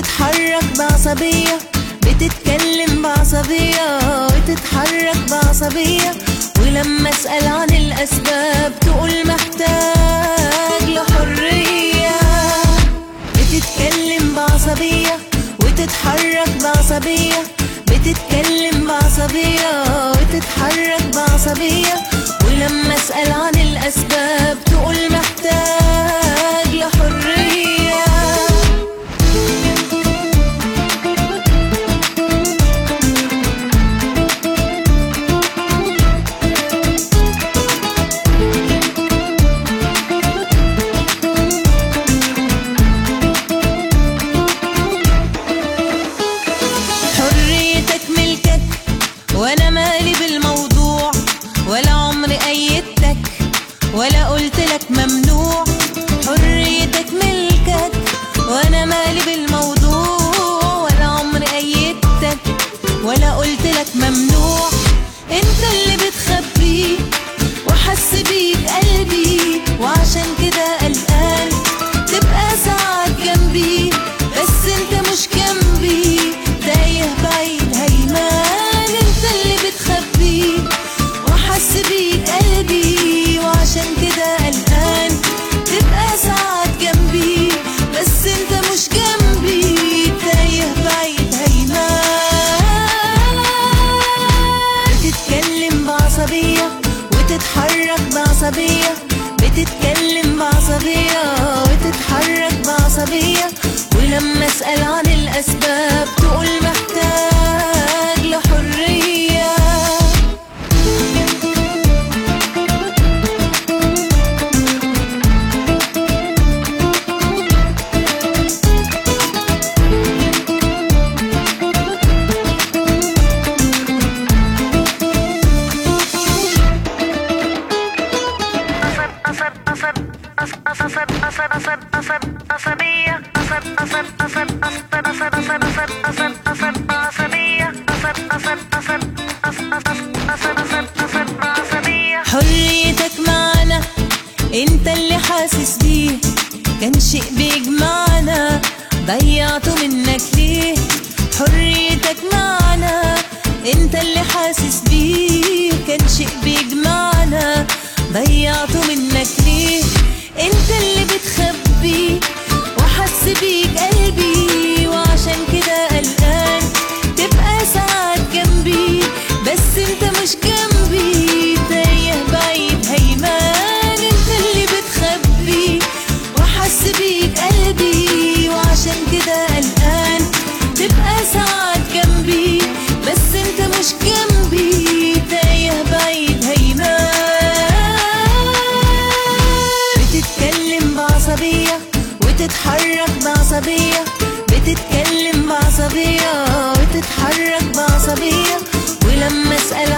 وتتحرك بعصبية بتتكلم بعصبية وتتحرك بعصبية ولما اسأل عن الأسباب تقول محتاج لحرية بتتكلم بعصبية وتتحرك بعصبية بتتكلم بعصبية وتتحرك بعصبية ولما اسأل عن الأسباب تقول محتاج لحرية حريتك ملكك وانا مالي بالموضوع ولا عمري ايدتك ولا قلت لك ممنوع حريتك ملكك وانا مالي بالموضوع ولا عمري ايدتك ولا قلت لك ممنوع انت اللي بتخبيه وحس بيك قلبي وعشان كده قلقان تبقى ساعات جنبي بس انت مش جنبي تايه بعيد هيمان انت اللي بتخبيه وحس بيك قلبي وعشان كده قلقان تبقى ساعات جنبي بس انت مش جنبي تايه بعيد هيمان بتتكلم بعصبية وتتحرك بعصبية بتتكلم بعصبية وتتحرك بعصبية ولما اسأل عن الأسباب تقول محتاج لحرية حريتك معنا انت اللي حاسس بيه كان شيء بيجمعنا ضيعته منك ليه حريتك معنا انت اللي حاسس بيه كان شيء بيجمعنا ضيعته منك ليه انت اللي بتخبي وحس بيك قلبي وعشان كده قلقان تبقى ساعات جنبي بس انت مش جنبي تايه بعيد هيمان انت اللي بتخبي وحس بيك قلبي وعشان كده قلقان تبقى ساعات جنبي بس انت مش جنبي تايه بعيد هيمان بتتكلم بعصبية وتتحرك بعصبية بتتكلم بعصبية وتتحرك بعصبية ولما اسأل